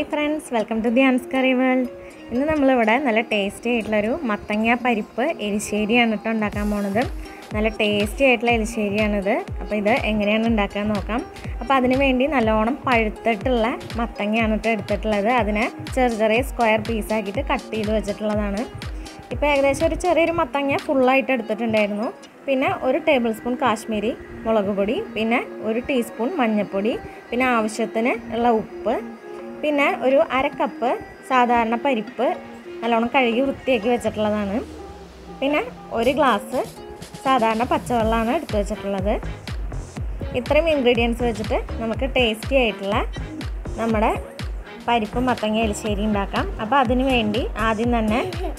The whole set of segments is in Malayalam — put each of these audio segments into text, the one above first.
hi friends welcome to the അൻസ്കറി വേൾഡ് ഇന്ന് നമ്മളിവിടെ നല്ല ടേസ്റ്റി ആയിട്ടുള്ളൊരു മത്തങ്ങ പരിപ്പ് എരിശ്ശേരിയാണ് കേട്ടോ ഉണ്ടാക്കാൻ പോണത് നല്ല ടേസ്റ്റി ആയിട്ടുള്ള എരിശ്ശേരിയാണിത് അപ്പോൾ ഇത് എങ്ങനെയാണ് ഉണ്ടാക്കാൻ നോക്കാം അപ്പോൾ അതിന് വേണ്ടി നല്ലോണം പഴുത്തിട്ടുള്ള മത്തങ്ങയാണ് കേട്ടോ എടുത്തിട്ടുള്ളത് അതിനെ ചെറിയ ചെറിയ സ്ക്വയർ പീസാക്കിയിട്ട് കട്ട് ചെയ്ത് വെച്ചിട്ടുള്ളതാണ് ഇപ്പോൾ ഏകദേശം ഒരു ചെറിയൊരു മത്തങ്ങ ഫുള്ളായിട്ട് എടുത്തിട്ടുണ്ടായിരുന്നു പിന്നെ ഒരു ടേബിൾ സ്പൂൺ കാശ്മീരി മുളക് പൊടി പിന്നെ ഒരു ടീസ്പൂൺ മഞ്ഞൾപ്പൊടി പിന്നെ ആവശ്യത്തിന് ഉള്ള ഉപ്പ് പിന്നെ ഒരു അര കപ്പ് സാധാരണ പരിപ്പ് നല്ലോണം കഴുകി വൃത്തിയാക്കി വെച്ചിട്ടുള്ളതാണ് പിന്നെ ഒരു ഗ്ലാസ് സാധാരണ പച്ചവെള്ളമാണ് എടുത്തു വെച്ചിട്ടുള്ളത് ഇത്രയും ഇൻഗ്രീഡിയൻസ് വെച്ചിട്ട് നമുക്ക് ടേസ്റ്റി ആയിട്ടുള്ള നമ്മുടെ പരിപ്പ് മത്തങ്ങ എലിശ്ശേരി ഉണ്ടാക്കാം അപ്പോൾ അതിന് വേണ്ടി ആദ്യം തന്നെ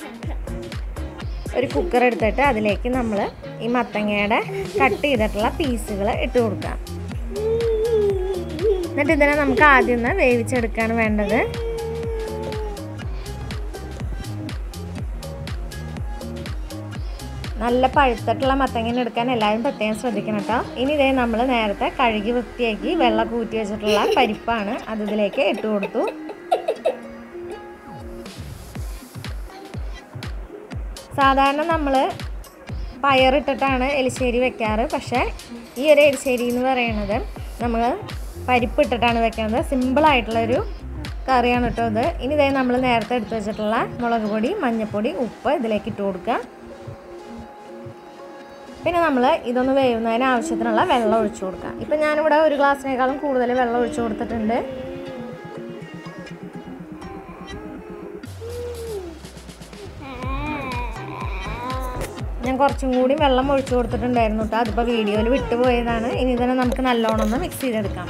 ഒരു കുക്കർ എടുത്തിട്ട് അതിലേക്ക് നമ്മൾ ഈ മത്തങ്ങയുടെ കട്ട് ചെയ്തിട്ടുള്ള പീസുകൾ ഇട്ട് കൊടുക്കാം എന്നിട്ട് ഇതിനെ നമുക്ക് ആദ്യം ഒന്ന് വേവിച്ചെടുക്കുകയാണ് വേണ്ടത് നല്ല പഴുത്തിട്ടുള്ള മത്തങ്ങനെ എടുക്കാൻ എല്ലാവരും പ്രത്യേകം ശ്രദ്ധിക്കണം കേട്ടോ ഇനി ഇതേ നമ്മൾ നേരത്തെ കഴുകി വൃത്തിയാക്കി വെള്ളം കൂറ്റി വെച്ചിട്ടുള്ള പരിപ്പാണ് അത് ഇതിലേക്ക് ഇട്ട് കൊടുത്തു സാധാരണ നമ്മൾ പയറിട്ടിട്ടാണ് എലിശ്ശേരി വെക്കാറ് പക്ഷേ ഈ ഒരു എലിശ്ശേരി എന്ന് പറയുന്നത് നമ്മൾ പരിപ്പിട്ടിട്ടാണ് വെക്കുന്നത് സിമ്പിളായിട്ടുള്ളൊരു കറിയാണ് കേട്ടോ ഇത് ഇനി ഇതേ നമ്മൾ നേരത്തെ എടുത്തു വെച്ചിട്ടുള്ള മുളക് പൊടി മഞ്ഞൾപ്പൊടി ഉപ്പ് ഇതിലേക്ക് ഇട്ട് കൊടുക്കുക പിന്നെ നമ്മൾ ഇതൊന്ന് വേവുന്നതിന് ആവശ്യത്തിനുള്ള വെള്ളം ഒഴിച്ചു കൊടുക്കാം ഇപ്പം ഞാനിവിടെ ഒരു ഗ്ലാസ്സിനേക്കാളും കൂടുതൽ വെള്ളം ഒഴിച്ചു കൊടുത്തിട്ടുണ്ട് ഞാൻ കുറച്ചും കൂടി വെള്ളം ഒഴിച്ചു കൊടുത്തിട്ടുണ്ടായിരുന്നു കേട്ടോ അതിപ്പോൾ വീഡിയോയിൽ വിട്ടുപോയതാണ് ഇനി ഇതിനെ നമുക്ക് നല്ലോണം ഒന്ന് മിക്സ് ചെയ്തെടുക്കാം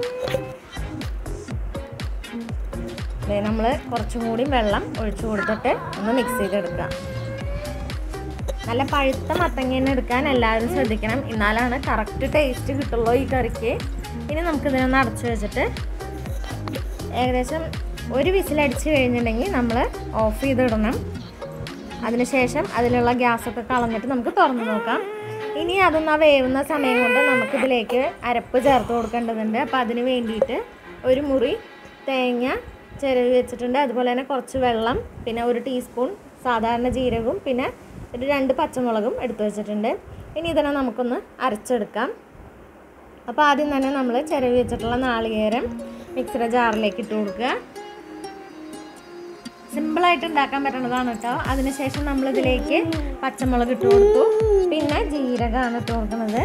അതെ നമ്മൾ കുറച്ചും കൂടി വെള്ളം ഒഴിച്ചു കൊടുത്തിട്ട് ഒന്ന് മിക്സ് ചെയ്തെടുക്കാം നല്ല പഴുത്ത മത്തങ്ങ തന്നെ എടുക്കാൻ എല്ലാവരും ശ്രദ്ധിക്കണം എന്നാലാണ് കറക്റ്റ് ടേസ്റ്റ് കിട്ടുള്ളൂ ഈ കറിക്ക് ഇനി നമുക്ക് ഇതിനൊന്ന് അടച്ചു വെച്ചിട്ട് ഏകദേശം ഒരു വിസിലടിച്ച് കഴിഞ്ഞിട്ടുണ്ടെങ്കിൽ നമ്മൾ ഓഫ് ചെയ്തിടണം അതിനുശേഷം അതിലുള്ള ഗ്യാസൊക്കെ കളഞ്ഞിട്ട് നമുക്ക് തുറന്ന് നോക്കാം ഇനി അതൊന്ന് ആ വേവുന്ന സമയം കൊണ്ട് നമുക്കിതിലേക്ക് അരപ്പ് ചേർത്ത് കൊടുക്കേണ്ടതുണ്ട് അപ്പോൾ അതിന് വേണ്ടിയിട്ട് ഒരു മുറി തേങ്ങ ചിരവി വെച്ചിട്ടുണ്ട് അതുപോലെ തന്നെ കുറച്ച് വെള്ളം പിന്നെ ഒരു ടീസ്പൂൺ സാധാരണ ജീരകവും പിന്നെ ഒരു രണ്ട് പച്ചമുളകും എടുത്തു വെച്ചിട്ടുണ്ട് ഇനി ഇതിനെ നമുക്കൊന്ന് അരച്ചെടുക്കാം അപ്പോൾ ആദ്യം തന്നെ നമ്മൾ ചിരവി വെച്ചിട്ടുള്ള നാളികേരം മിക്സിയുടെ ജാറിലേക്ക് ഇട്ട് കൊടുക്കുക സിമ്പിളായിട്ട് ഉണ്ടാക്കാൻ പറ്റുന്നതാണ് കേട്ടോ അതിനുശേഷം നമ്മളിതിലേക്ക് പച്ചമുളക് ഇട്ട് കൊടുത്തു പിന്നെ ജീരകമാണ് ഇട്ട് കൊടുക്കുന്നത്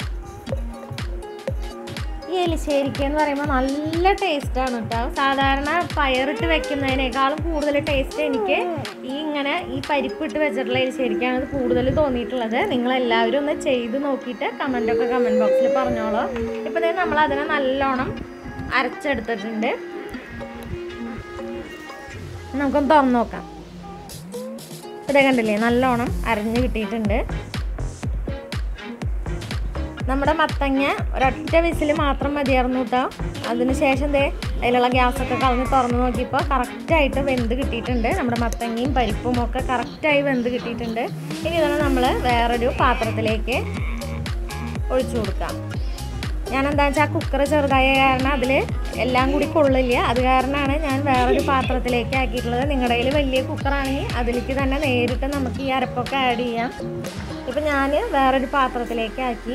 ഈ എലിശ്ശേരിക്ക എന്ന് പറയുമ്പോൾ നല്ല ടേസ്റ്റാണ് കേട്ടോ സാധാരണ പയറിട്ട് വെക്കുന്നതിനേക്കാളും കൂടുതൽ ടേസ്റ്റ് എനിക്ക് ഈ ഇങ്ങനെ ഈ പരിപ്പിട്ട് വെച്ചിട്ടുള്ള എലിശ്ശേരിക്കാണ് ഇത് കൂടുതൽ തോന്നിയിട്ടുള്ളത് നിങ്ങൾ എല്ലാവരും ഒന്ന് ചെയ്ത് നോക്കിയിട്ട് കമൻറ്റൊക്കെ കമൻറ്റ് ബോക്സിൽ പറഞ്ഞോളൂ ഇപ്പോൾ നമ്മൾ അതിനെ നല്ലോണം അരച്ചെടുത്തിട്ടുണ്ട് നമുക്കൊന്ന് തുറന്ന് നോക്കാം ഇതേ കണ്ടില്ലേ നല്ലോണം അരഞ്ഞ് കിട്ടിയിട്ടുണ്ട് നമ്മുടെ മത്തങ്ങ ഒരൊറ്റ വിസിൽ മാത്രം മതിയായിരുന്നു കേട്ടോ അതിനുശേഷം ദേ അതിലുള്ള ഗ്യാസൊക്കെ കളഞ്ഞ് തുറന്ന് നോക്കിയപ്പോൾ കറക്റ്റായിട്ട് വെന്ത് കിട്ടിയിട്ടുണ്ട് നമ്മുടെ മത്തങ്ങയും പരിപ്പും ഒക്കെ കറക്റ്റായി വെന്ത് കിട്ടിയിട്ടുണ്ട് ഇനി ഇതാണ് നമ്മൾ വേറൊരു പാത്രത്തിലേക്ക് ഒഴിച്ചു കൊടുക്കാം ഞാൻ എന്താ വെച്ചാൽ കുക്കർ ചെറുതായ കാരണം അതിൽ എല്ലാം കൂടി കൊള്ളില്ല അത് കാരണമാണ് ഞാൻ വേറൊരു പാത്രത്തിലേക്ക് ആക്കിയിട്ടുള്ളത് നിങ്ങളുടെ കയ്യിൽ വലിയ കുക്കറാണെങ്കിൽ അതിലേക്ക് തന്നെ നേരിട്ട് നമുക്ക് ഈ അരപ്പൊക്കെ ആഡ് ചെയ്യാം ഇപ്പം ഞാൻ വേറൊരു പാത്രത്തിലേക്ക് ആക്കി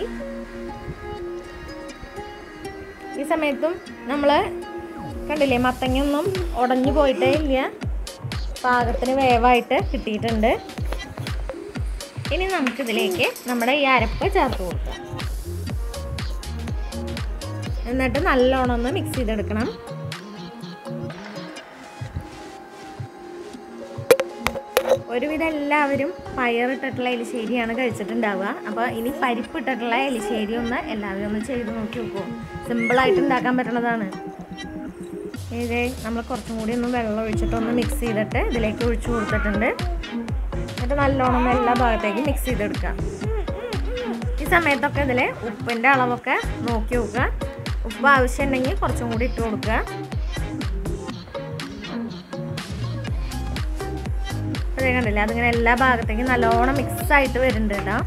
ഈ സമയത്തും നമ്മൾ കണ്ടില്ലേ മത്തങ്ങയൊന്നും ഉടഞ്ഞു പോയിട്ടേ ഇല്ല പാകത്തിന് വേവായിട്ട് കിട്ടിയിട്ടുണ്ട് ഇനി നമുക്കിതിലേക്ക് നമ്മുടെ ഈ അരപ്പ് ചേർത്ത് കൊടുക്കാം എന്നിട്ട് നല്ലോണം ഒന്ന് മിക്സ് ചെയ്തെടുക്കണം ഒരുവിധം എല്ലാവരും പയറിട്ടിട്ടുള്ള എലിശ്ശേരിയാണ് കഴിച്ചിട്ടുണ്ടാവുക അപ്പോൾ ഇനി പരിപ്പിട്ടിട്ടുള്ള എലിശ്ശേരി ഒന്ന് എല്ലാവരും ഒന്ന് ചെയ്ത് നോക്കി നോക്കൂ സിമ്പിളായിട്ട് ഉണ്ടാക്കാൻ പറ്റുന്നതാണ് ഇതേ നമ്മൾ കുറച്ചും കൂടി ഒന്ന് വെള്ളം ഒഴിച്ചിട്ട് ഒന്ന് മിക്സ് ചെയ്തിട്ട് ഇതിലേക്ക് ഒഴിച്ചു കൊടുത്തിട്ടുണ്ട് എന്നിട്ട് നല്ലോണം എല്ലാ ഭാഗത്തേക്കും മിക്സ് ചെയ്തെടുക്കാം ഈ സമയത്തൊക്കെ ഇതിൽ ഉപ്പിൻ്റെ അളവൊക്കെ നോക്കി നോക്കുക ഉപ്പ് ആവശ്യമുണ്ടെങ്കിൽ കുറച്ചും കൂടി ഇട്ട് കൊടുക്കുക അതേ കണ്ടില്ല അതിങ്ങനെ എല്ലാ ഭാഗത്തേക്കും നല്ലോണം മിക്സ് ആയിട്ട് വരുന്നുണ്ട് കേട്ടോ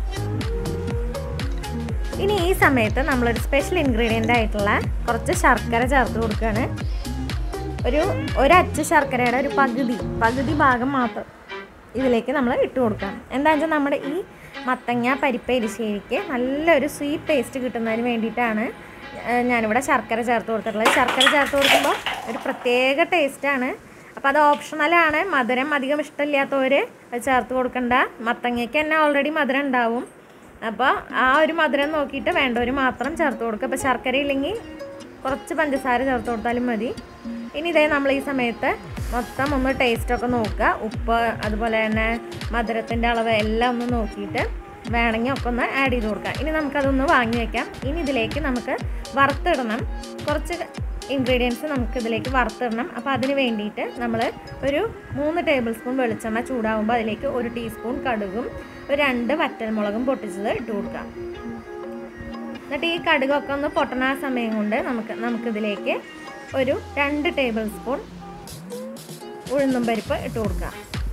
ഇനി ഈ സമയത്ത് നമ്മളൊരു സ്പെഷ്യൽ ഇൻഗ്രീഡിയൻ്റ് ആയിട്ടുള്ള കുറച്ച് ശർക്കര ചേർത്ത് കൊടുക്കുകയാണ് ഒരു ഒരച്ച് ശർക്കരയുടെ ഒരു പകുതി പകുതി ഭാഗം മാത്രം ഇതിലേക്ക് നമ്മൾ ഇട്ട് കൊടുക്കാം എന്താണെന്ന് വെച്ചാൽ നമ്മുടെ ഈ മത്തങ്ങ പരിപ്പ് എരിശ്ശേരിക്ക് നല്ലൊരു സ്വീറ്റ് ടേസ്റ്റ് കിട്ടുന്നതിന് വേണ്ടിയിട്ടാണ് ഏഹ് ഞാനിവിടെ ശർക്കര ചേർത്ത് കൊടുത്തിട്ടുള്ളത് ശർക്കര ചേർത്ത് കൊടുക്കുമ്പോൾ ഒരു പ്രത്യേക ടേസ്റ്റാണ് അപ്പോൾ അത് ഓപ്ഷണലാണ് മധുരം അധികം ഇഷ്ടമില്ലാത്തവർ അത് ചേർത്ത് കൊടുക്കണ്ട മത്തങ്ങയ്ക്ക് തന്നെ ഓൾറെഡി മധുരം ഉണ്ടാവും അപ്പോൾ ആ ഒരു മധുരം നോക്കിയിട്ട് വേണ്ടവർ മാത്രം ചേർത്ത് കൊടുക്കുക അപ്പോൾ ശർക്കര ഇല്ലെങ്കിൽ കുറച്ച് പഞ്ചസാര ചേർത്ത് കൊടുത്താലും മതി ഇനി ഇതേ നമ്മൾ ഈ സമയത്ത് മൊത്തം ഒന്ന് ടേസ്റ്റൊക്കെ നോക്കുക ഉപ്പ് അതുപോലെ തന്നെ മധുരത്തിൻ്റെ അളവ് എല്ലാം ഒന്ന് നോക്കിയിട്ട് വേണമെങ്കിൽ ഒക്കെ ഒന്ന് ആഡ് ചെയ്ത് കൊടുക്കാം ഇനി നമുക്കതൊന്ന് വാങ്ങി വയ്ക്കാം ഇനി ഇതിലേക്ക് നമുക്ക് വറുത്തിടണം കുറച്ച് ഇൻഗ്രീഡിയൻസ് നമുക്ക് ഇതിലേക്ക് വറുത്തിടണം അപ്പോൾ അതിന് വേണ്ടിയിട്ട് നമ്മൾ ഒരു മൂന്ന് ടേബിൾ സ്പൂൺ വെളിച്ചെണ്ണ ചൂടാകുമ്പോൾ അതിലേക്ക് ഒരു ടീസ്പൂൺ കടുകും ഒരു രണ്ട് വറ്റൽമുളകും പൊട്ടിച്ചത് ഇട്ട് കൊടുക്കാം എന്നിട്ട് ഈ കടുകൊക്കെ ഒന്ന് പൊട്ടണ ആ സമയം കൊണ്ട് നമുക്ക് നമുക്കിതിലേക്ക് ഒരു രണ്ട് ടേബിൾ സ്പൂൺ ഉഴുന്നും പരിപ്പ് ഇട്ട് കൊടുക്കാം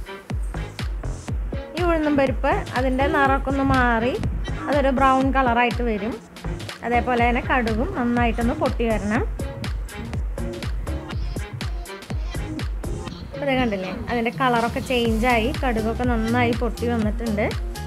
ഈ ഉഴുന്നും പരിപ്പ് അതിൻ്റെ നിറമൊക്കെ ഒന്ന് മാറി അതൊരു ബ്രൗൺ കളറായിട്ട് വരും അതേപോലെ തന്നെ കടുകും നന്നായിട്ടൊന്ന് പൊട്ടി വരണം അത് കണ്ടില്ലേ അതിൻ്റെ കളറൊക്കെ ചേഞ്ചായി കടുകൊക്കെ നന്നായി പൊട്ടി വന്നിട്ടുണ്ട്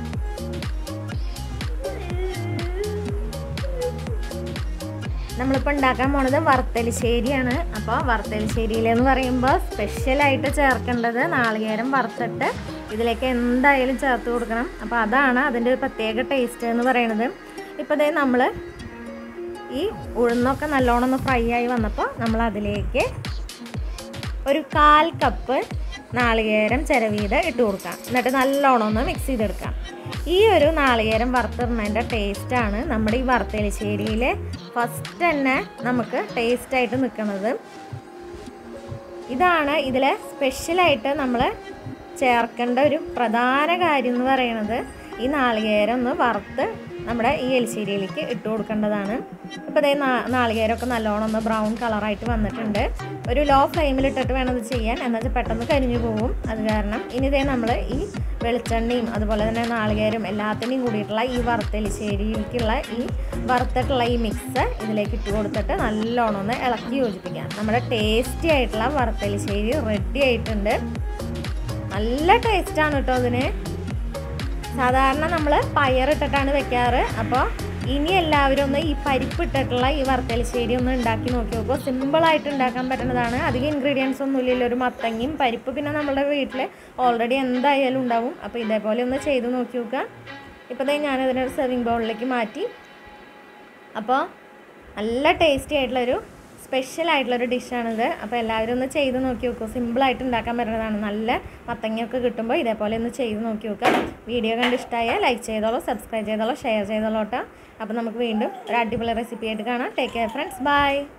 നമ്മളിപ്പോൾ ഉണ്ടാക്കാൻ പോണത് വറുത്തലിശ്ശേരിയാണ് അപ്പോൾ വറുത്തലിശ്ശേരിയിലെന്ന് പറയുമ്പോൾ സ്പെഷ്യലായിട്ട് ചേർക്കേണ്ടത് നാളികേരം വറുത്തിട്ട് ഇതിലേക്ക് എന്തായാലും ചേർത്ത് കൊടുക്കണം അപ്പോൾ അതാണ് അതിൻ്റെ ഒരു പ്രത്യേക ടേസ്റ്റ് എന്ന് പറയുന്നത് ഇപ്പോൾ ദേ നമ്മൾ ഈ ഉഴുന്നൊക്കെ നല്ലോണം ഒന്ന് ഫ്രൈ ആയി വന്നപ്പോൾ നമ്മൾ അതിലേക്ക് ഒരു കാൽ കപ്പ് നാളികേരം ചിരവീത് ഇട്ട് കൊടുക്കാം എന്നിട്ട് നല്ലോണം ഒന്ന് മിക്സ് ചെയ്തെടുക്കാം ഈ ഒരു നാളികേരം വറുത്തിടുന്നതിൻ്റെ ടേസ്റ്റാണ് നമ്മുടെ ഈ വറുത്തലിശ്ശേരിയിൽ ഫസ്റ്റ് തന്നെ നമുക്ക് ടേസ്റ്റായിട്ട് നിൽക്കുന്നത് ഇതാണ് ഇതിൽ സ്പെഷ്യലായിട്ട് നമ്മൾ ചേർക്കേണ്ട ഒരു പ്രധാന കാര്യം എന്ന് പറയുന്നത് ഈ നാളികേരം ഒന്ന് വറുത്ത് നമ്മുടെ ഈ എലിശ്ശേരിയിലേക്ക് ഇട്ട് കൊടുക്കേണ്ടതാണ് ഇപ്പോൾ ഇതേ നാളികേരമൊക്കെ നല്ലോണം ഒന്ന് ബ്രൗൺ കളറായിട്ട് വന്നിട്ടുണ്ട് ഒരു ലോ ഫ്ലെയിമിൽ ഇട്ടിട്ട് വേണം ഇത് ചെയ്യാൻ എന്നുവെച്ചാൽ പെട്ടെന്ന് കരിഞ്ഞു പോകും അത് കാരണം ഇനി ഇതേ നമ്മൾ ഈ വെളിച്ചെണ്ണയും അതുപോലെ തന്നെ നാളികേരം എല്ലാത്തിനെയും കൂടിയിട്ടുള്ള ഈ വറുത്തെലിശ്ശേരിയിലേക്കുള്ള ഈ വറുത്തിട്ടുള്ള ഈ മിക്സ് ഇതിലേക്ക് ഇട്ട് കൊടുത്തിട്ട് നല്ലോണം ഒന്ന് ഇളക്കി യോജിപ്പിക്കാം നമ്മുടെ ടേസ്റ്റി ആയിട്ടുള്ള വറുത്തെലിശ്ശേരി റെഡി ആയിട്ടുണ്ട് നല്ല ടേസ്റ്റാണ് കേട്ടോ അതിന് സാധാരണ നമ്മൾ പയറിട്ടിട്ടാണ് വെക്കാറ് അപ്പോൾ ഇനി എല്ലാവരും ഒന്ന് ഈ പരിപ്പ് ഇട്ടിട്ടുള്ള ഈ വറുത്തലിശ്ശേരി ഒന്ന് ഉണ്ടാക്കി നോക്കി നോക്കുക സിമ്പിളായിട്ട് ഉണ്ടാക്കാൻ പറ്റുന്നതാണ് അധികം ഇൻഗ്രീഡിയൻസ് ഒന്നും ഇല്ലല്ലോ ഒരു മത്തങ്ങയും പരിപ്പ് പിന്നെ നമ്മുടെ വീട്ടിൽ ഓൾറെഡി എന്തായാലും ഉണ്ടാവും അപ്പോൾ ഇതേപോലെ ഒന്ന് ചെയ്ത് നോക്കി നോക്കുക ഇപ്പോൾ ദേ ഞാനതിനൊരു സെർവിങ് ബൗളിലേക്ക് മാറ്റി അപ്പോൾ നല്ല ടേസ്റ്റി ആയിട്ടുള്ളൊരു സ്പെഷ്യൽ ആയിട്ടുള്ളൊരു ഡിഷാണിത് അപ്പോൾ എല്ലാവരും ഒന്ന് ചെയ്ത് നോക്കി നോക്കൂ സിമ്പിളായിട്ട് ഉണ്ടാക്കാൻ പറ്റുന്നതാണ് നല്ല മത്തങ്ങയൊക്കെ കിട്ടുമ്പോൾ ഇതേപോലെ ഒന്ന് ചെയ്ത് നോക്കി നോക്കുക വീഡിയോ കണ്ട് ഇഷ്ടമായാൽ ലൈക്ക് ചെയ്തോളൂ സബ്സ്ക്രൈബ് ചെയ്തോളൂ ഷെയർ ചെയ്തോളൂ കേട്ടോ അപ്പോൾ നമുക്ക് വീണ്ടും ഒരു അടിപൊളി റെസിപ്പി ആയിട്ട് കാണാം ടേക്ക് കെയർ ഫ്രണ്ട്സ് ബൈ